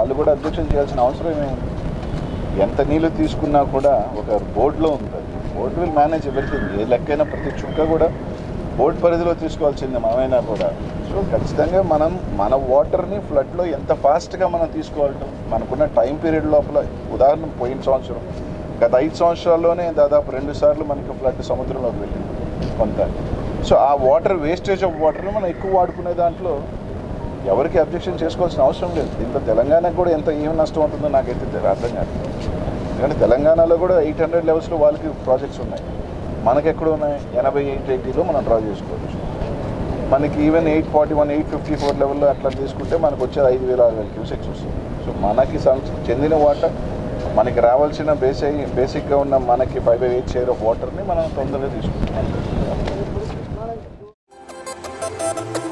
వాళ్ళు కూడా అబ్జెక్షన్ చేయాల్సిన అవసరం ఏమైంది ఎంత నీళ్ళు తీసుకున్నా కూడా ఒక బోర్డులో ఉంది అది బోర్డు విల్ మేనేజ్ ఎవ్రీథింగ్ ఏ లెక్కైనా ప్రతి చుక్క కూడా బోర్డు పరిధిలో తీసుకోవాల్సిందే మనమైనా కూడా సో ఖచ్చితంగా మనం మన వాటర్ని ఫ్లడ్లో ఎంత ఫాస్ట్గా మనం తీసుకోవాలి మనకున్న టైం పీరియడ్ లోపల ఉదాహరణ పోయిన సంవత్సరం గత ఐదు సంవత్సరాల్లోనే దాదాపు రెండు సార్లు మనకి ఫ్లడ్ సముద్రంలోకి వెళ్ళింది కొంత సో ఆ వాటర్ వేస్టేజ్ ఆఫ్ వాటర్ని మనం ఎక్కువ వాడుకునే దాంట్లో ఎవరికి అబ్జెక్షన్ చేసుకోవాల్సిన అవసరం లేదు దీంట్లో తెలంగాణకు కూడా ఎంత ఏం నష్టం అవుతుందో నాకైతే తె- అర్థం కాదు ఎందుకంటే తెలంగాణలో కూడా ఎయిట్ హండ్రెడ్ లెవెల్స్లో వాళ్ళకి ప్రాజెక్ట్స్ ఉన్నాయి మనకి ఎక్కడ ఉన్నాయి ఎనభై ఎయిట్ ఎయిటీలో మనం డ్రా చేసుకోవచ్చు మనకి even eight forty one eight fifty four లెవెల్లో అట్లా తీసుకుంటే మనకు వచ్చేది ఐదు వేల ఆరు వేల క్యూసెక్స్ వస్తుంది సో మనకి సం- చెందిన వాటర్ మనకి రావాల్సిన బేసిక్ బేసిక్గా ఉన్న మనకి five by eight share of వాటర్ని మనం తొందరగా తీసుకుంటాం